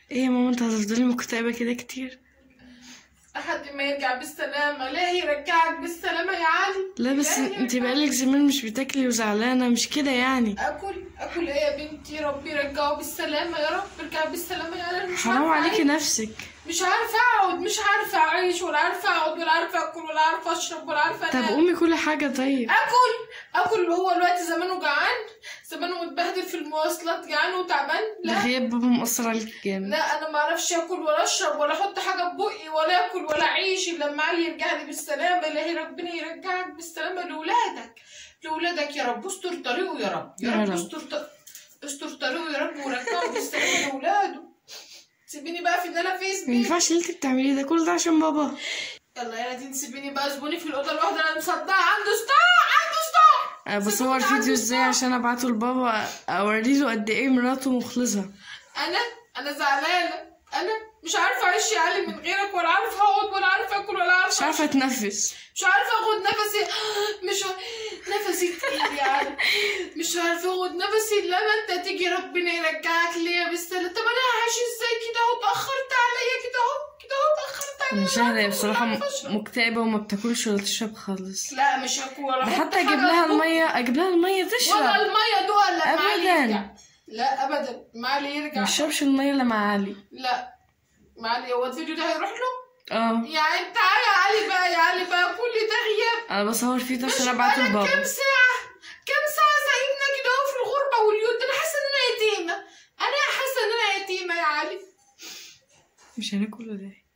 ايه يا ماما انت هتفضلي مكتئبة كده كتير لحد ما يرجع بالسلامة لا يرجعك بالسلامة يا علي لا بس إلهي انت يرجعك. بقالك زمان مش بتاكلي وزعلانة مش كده يعني اكل اكل ايه يا بنتي ربي يرجعه بالسلامة يا رب يرجع بالسلامة يا علي مش حرام عارفة عليكي أعيش. نفسك مش عارفة اقعد مش عارفة اعيش ولا عارفة اقعد ولا عارفة اكل ولا عارفة اشرب ولا عارفة طب انام قومي كل حاجة طيب اكل اكل هو الوقت زمانه جعان زمانه متبهدل في المواصلات جعان وتعبان ده لا غياب بابا مؤثر عليك جامد لا انا ما اعرفش اكل ولا اشرب ولا احط حاجه في بقي ولا اكل ولا اعيش الا لما علي يرجع لي بالسلامه الهي ربنا يرجعك بالسلامه لاولادك لاولادك يا رب استر طريقه يا رب يا يا رب رب. استر ط- استر طريقه يا رب ورجعه بالسلامه لاولاده سيبيني بقى في ان انا في ما سبيل ينفعش اللي انت بتعمليه ده كل ده عشان بابا يلا يا نادين سيبيني بقى زبوني في الاوضه لوحدي انا مصدعه عنده صداع عنده صداع انا بصور سيبوني عنده فيديو ازاي صداع. عشان ابعته لبابا اوريله قد ايه مراته مخلصة انا انا زعلانه انا مش عارفه اعيش يا علي من غيرك ولا عارفه اقعد ولا عارفه اكل ولا عارفه مش عارفة اتنفس مش عارفه اخد نفسي مش نفسي تقيل يا علي مش عارفه اخد نفسي الا ما انت تيجي ربنا يرجعك ليا بالسلامه طب انا هعيش ازاي كده اهو اتاخرت عليا كده اهو كده اهو اتاخرت عليا انا شهرة ولا بصراحة م- عارفة أشرب. مكتئبة وما بتاكلش ولا تشرب خالص لا مش هاكل ولا ده أحط حتى اجيب حاجة لها في بقي. المية اجيب لها المية ولا تشرب الميه دوها لا معالي أبداً. يرجع لا ابدا معالي يرجع ما تشربش المية الا مع علي لا معالي هو الفيديو ده هيروح له اه يعني تعالى يا علي بقى يا علي بقى كل ده غياب انا بصور فيديو مش عشان ابعته بقالك كام لبابا ساعة كام ساعة سايبنا كده اهو في الغربة واليود انا حاسة ان انا يتيمة انا حاسة ان انا يتيمة يا علي مش هناكل ولا ايه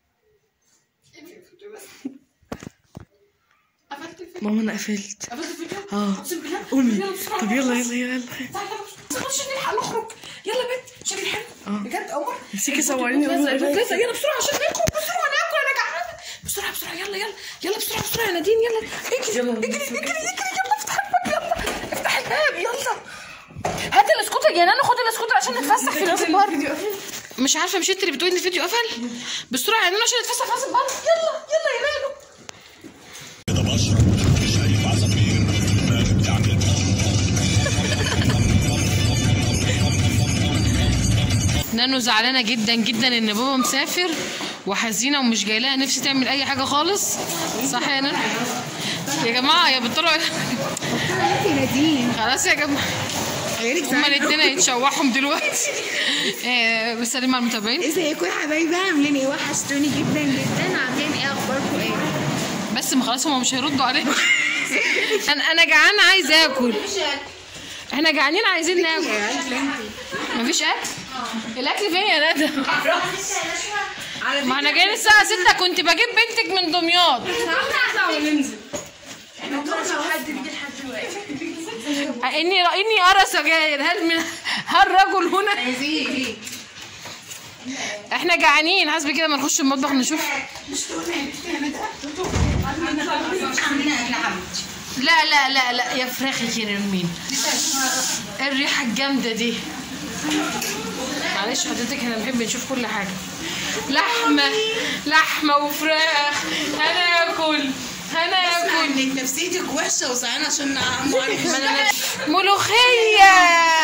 قفلت الفيديو ماما انا قفلت قفلت الفيديو اه اقسم بالله قومي يلا بسرعة طب يلا يلا يلا تعالى يلا بسرعة عشان نلحق نخرج يلا يا بنت عشان نلحق اه. بجد قمر نسيكي صوريني لازم قولي رأيك. لازم يلا بسرعة عشان ناكل بسرعة ناكل انا جعانة بسرعة بسرعة يلا يلا يلا بسرعة بسرعة يا نادين يلا اجري يلا. اجري اجري اجري يلا افتح الباب يلا افتح الباب يلا هات الاسكوتر يا نانا خد الاسكوتر عشان نتفسح في راس البر مش عارفه مش انت اللي بتقولي ان الفيديو قفل بسرعه يا نانا عشان نتفسح في راس البر يلا يلا يا نانو كده بشرب شايف عصافير ما بتعمل نانو زعلانه جدا جدا ان بابا مسافر وحزينه ومش جاي لها نفسي تعمل اي حاجه خالص صح يا نانو يا جماعه يا بطلوا نادين خلاص يا جماعه غيرك هما الاتنين هيتشوحهم دلوقتي آه، بسلم على المتابعين ازيكم يا حبايبي عاملين ايه وحشتوني جدا جدا عاملين ايه اخباركم ايه بس ما خلاص هما مش هيردوا عليك انا انا جعانه عايزه اكل احنا جعانين عايزين ناكل مفيش اكل الاكل فين يا ندى ما احنا جايين الساعه 6 كنت بجيب بنتك من دمياط اني اني ارى سجاير هل من هل رجل هنا احنا جعانين حسب كده ما نخش المطبخ نشوف لا لا لا لا يا فراخ يا مين الريحه الجامده دي معلش حضرتك احنا بنحب نشوف كل حاجه لحمه لحمه وفراخ هناكل هناكل انك نفسيتك وحشه وزعلانه عشان عمو علي ما أنا نفس- ملوخيه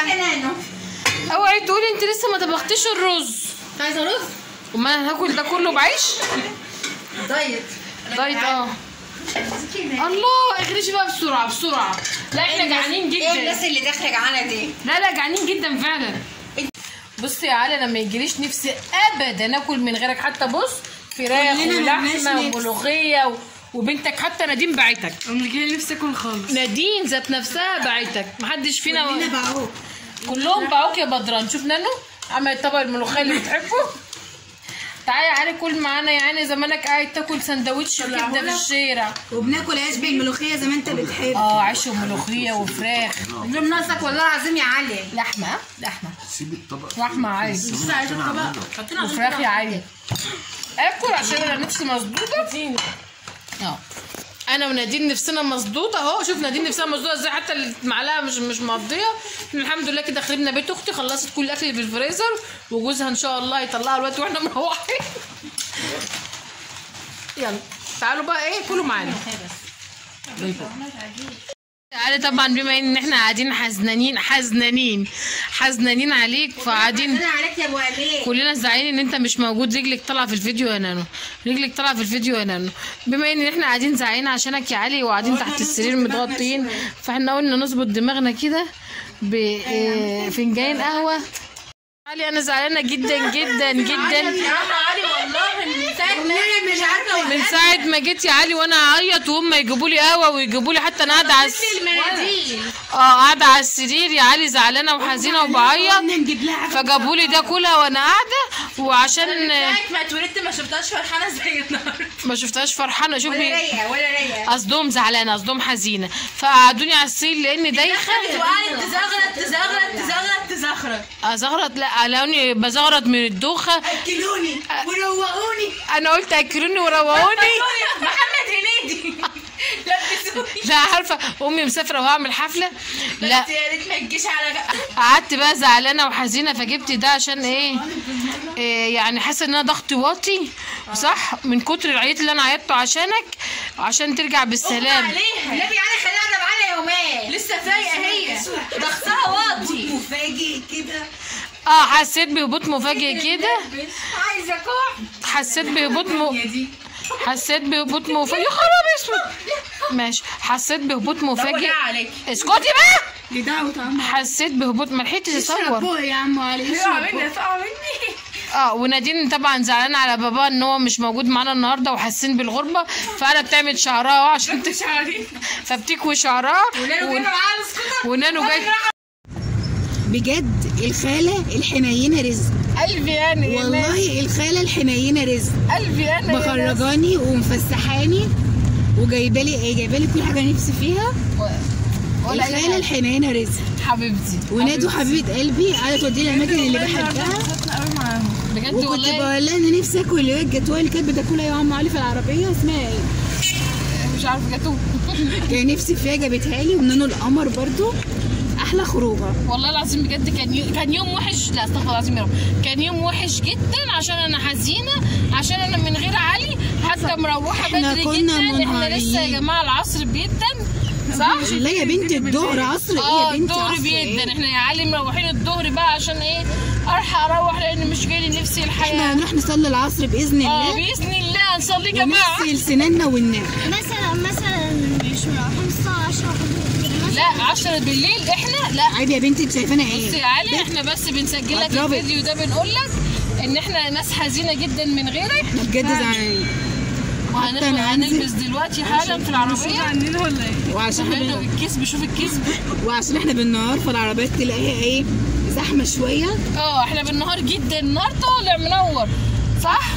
اوعي تقولي انت لسه ما طبختيش الرز عايزه رز وما انا هاكل ده كله بعيش دايت دايت اه الله اخرجي بقى بسرعه بسرعه لا احنا جعانين ايه الناس جدا اللي داخله جعانه دي لا لا جعانين جدا فعلا بصي يا علي انا ما يجيليش نفسي ابدا اكل من غيرك حتى بص فراخ كلنا ملناش ولحمه نفس. وملوخيه و... وبنتك حتى نادين بعتك انا جاي نفسي اكل خالص نادين ذات نفسها بعتك محدش فينا كلنا باعوه كلهم باعوك يا بدران شوف نانو عمل طبق الملوخيه اللي بتحبه تعالى يا علي كل معانا يا عيني زمانك قاعد تاكل سندوتش كبده في الشارع وبناكل عيش بالملوخيه زي ما انت بتحب اه عيش وملوخيه وفراخ اليوم ناقصك والله العظيم يا علي لحمه ها؟ لحمه سيب الطبق لحمه عايز وفراخ يا علي اكل عشان انا نفسي مصدوده اه انا ونادين نفسنا مصدوده اهو شوف نادين نفسها مصدوده ازاي حتى المعلقه مش مش مقضيه إحنا الحمد لله كده خربنا بيت اختي خلصت كل الاكل اللي في الفريزر وجوزها ان شاء الله يطلعها الوقت واحنا مروحين يلا تعالوا بقى ايه كلوا معانا علي طبعا بما ان احنا قاعدين حزنانين حزنانين حزنانين عليك فقاعدين انا عليك يا ابو امين كلنا زعلانين ان انت مش موجود رجلك طالعه في الفيديو يا نانو رجلك طالعه في الفيديو يا نانو بما ان احنا قاعدين زعلانين عشانك يا علي وقاعدين تحت السرير متغطيين فاحنا قلنا نظبط دماغنا كده بفنجان قهوه علي انا زعلانه جدا جدا جدا علي والله من ساعه ما مش عارفه من ساعه ما جيت يا علي وانا اعيط وهم يجيبوا لي قهوه ويجيبوا لي حتى انا قاعده على الس- المناديل اه قاعده على السرير يا علي زعلانه وحزينه وبعيط نجيب لها فجابوا لي ده كلها وانا قاعده وعشان ساعه ما اتولدت ما شفتهاش فرحانه زي النهارده ما شفتهاش فرحانه شوف ولا بي- رايقه ولا رايقه قصدهم زعلانه قصدهم حزينه فقعدوني على السرير لان دايخه وقعدت تزغرط تزغرط تزغرط تزغرط ازغرط لا قالوني بزغرط من الدوخه اكلوني وروقوني انا قلت اكلوني وروقوني محمد هنيدي لبسوني لا عارفه امي مسافره وهعمل حفله لا بس يا ريت ما تجيش على قعدت بقى زعلانه وحزينه فجبت ده عشان ايه, إيه يعني حاسه ان انا ضغطي واطي صح من كتر العيط اللي انا عيطته عشانك عشان ترجع بالسلام عليها النبي علي خليها انا معانا يومين لسه فايقه هي ضغطها واطي مفاجئ كده اه حسيت بهبوط مفاجئ كده عايزه كوع حسيت بهبوط م... حسيت بهبوط مفاجئ يا خراب اسود ماشي حسيت بهبوط مفاجئ عليك اسكتي بقى دي دعوة عم حسيت بهبوط ما لحقتش اصور بوه يا عم علي اقع مني اقع مني اه ونادين طبعا زعلان على بابا ان هو مش موجود معانا النهارده وحاسين بالغربه فانا بتعمل شعرها اهو عشان ت... فبتكوي شعرها ولانه ون- جاي معاها السكوتر ونانو جاي بجد الخالة الحنينة رزق قلبي يعني يا ناس. والله الخالة الحنينة رزق قلبي انا يا ناس. مخرجاني ومفسحاني وجايبالي ايه جايبالي كل حاجة نفسي فيها ولا أي الخالة حاجة. الحنينة رزق حبيبتي ونادو حبيبة قلبي قاعدة توديني الأماكن اللي بحبها بجد وكنت والله بقول لها أنا نفسي آكل اللي هي الجاتوه اللي كانت بتاكلها يا عم علي في العربية اسمها ايه؟ مش عارفه جاتوه كان نفسي فيها جابتها لي ونانو القمر برضو أحلى خروجة والله العظيم بجد كان يو... كان يوم وحش لا استغفر الله العظيم يا رب كان يوم وحش جدا عشان انا حزينه عشان انا من غير علي حتى مروحه إحنا بدري كنا جدا احنا لسه يا منهارين. جماعه العصر بيدا صح؟ لا يا بنتي الظهر عصر ايه اه يا بنتي الظهر عصر ايه؟ بيدا احنا يا علي مروحين الظهر بقى عشان ايه الحق اروح لان مش جاي لي نفسي احنا الحياه هنروح نصلي العصر بإذن اه الله باذن الله نصلي جماعه ونغسل سناننا وننام مثلا مثلا مش رايحين الساعة 10 لا 10 بالليل احنا لا عيب يا بنتي انت شايفانا بص ايه؟ يا علي احنا بس بنسجل لك أضربك. الفيديو ده بنقول لك ان احنا ناس حزينه جدا من غيرك احنا بجد زعلانين وهنلبس أنا هنزل. هنلبس دلوقتي حالا في العربيه وعشان احنا حلو بن... الكذب شوف الكذب وعشان احنا بالنهار فالعربيات تلاقيها ايه زحمه شويه اه احنا بالنهار جدا النهار طالع منور صح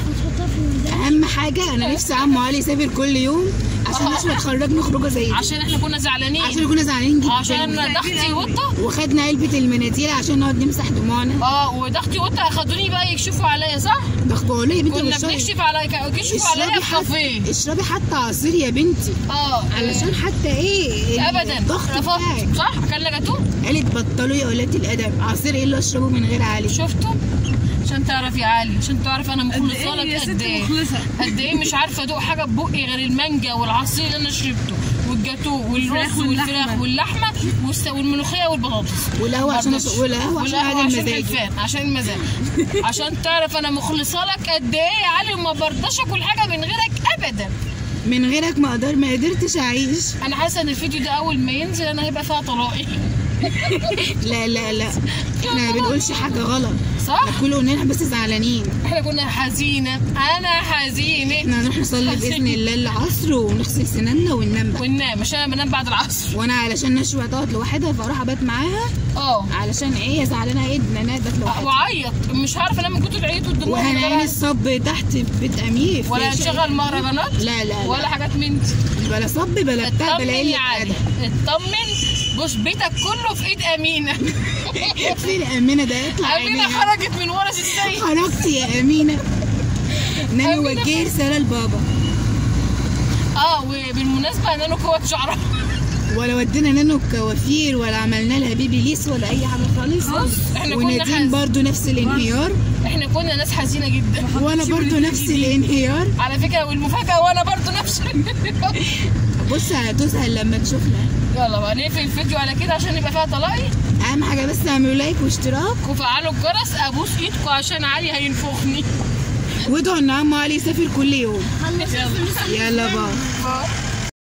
اهم حاجه انا نفسي عم علي يسافر كل يوم عشان آه. احنا نخرجنا خروجه زي دي عشان احنا كنا زعلانين عشان كنا زعلانين جدا عشان انا ضغطي وطى وخدنا علبه المناديل عشان نقعد نمسح دموعنا اه وضغطي وطى اخدوني بقى يكشفوا عليا صح ضغط بقول لها يا بنتي كنا واشربي بنكشف على كشفوا عليا اشربي في كافيه حتى اشربي حتى عصير يا بنتي اه علشان حتى ايه ابدا الضغط بتاعك رفضت صح كان جاتوه قالت بطلوا يا اولاد الادب عصير ايه اللي اشربه من غير علي شفتوا عشان تعرف يا علي عشان تعرف انا مخلصه لك قد ايه قد ايه مش عارفه ادوق حاجه ببقي غير المانجا والعصير اللي انا شربته والجاتوه والرز والفراخ واللحمه والس- والملوخيه والبطاطس والقهوه عشان مرضتش. والقهوه عشان والقهوة هذا عشان المزاج حلفان عشان المزاج عشان تعرف انا مخلصه لك قد ايه يا علي وما برضاش اكل حاجه من غيرك ابدا من غيرك ما اقدر ما قدرتش اعيش انا حاسه ان الفيديو ده اول ما ينزل انا هيبقى فيها طلائي لا لا لا احنا ما بنقولش حاجه غلط صح كل قلنا احنا بس زعلانين احنا كنا حزينه انا حزينه احنا هنروح نصلي باذن الله العصر ونغسل سناننا وننام بقى وننام عشان انا بنام بعد العصر وانا علشان نشوى تقعد لوحدها فاروح ابات معاها اه علشان ايه هي زعلانه ايه ان انا ابات لوحدها وعيط مش عارفه انام من كتر العيط والدموع وهنعين ولا- الصب تحت في بيت امير في ولا شقة. نشغل مهرجانات لا لا ولا لا حاجات من دي بلا صب بلا بتاع اطمن بلا يا قله علي ادب اطمن بص بيتك كله في ايد امينه فين امينه ده اطلع امينه امينه خرجت من ورا السيد خرجت يا امينه ناني أمينة. وجهي رساله لبابا اه وبالمناسبه نانو قوه شعرها ولا ودينا نانو الكوافير ولا عملنا لها بيبي ليس ولا اي حاجه خالص احنا كنا ونادين حز... برضو نفس الانهيار احنا كنا ناس حزينه جدا وانا برضو نفس الانهيار على فكره والمفاجاه وانا برضو نفس بص هتزهل لما تشوفنا يلا بقى نقفل الفيديو على كده عشان يبقى فيها طلاقي اهم حاجه بس اعملوا لايك واشتراك وفعلوا الجرس ابوس ايدكم عشان علي هينفخني وادعوا ان عم علي يسافر كل يوم خلص الفلوس يلا باي باي.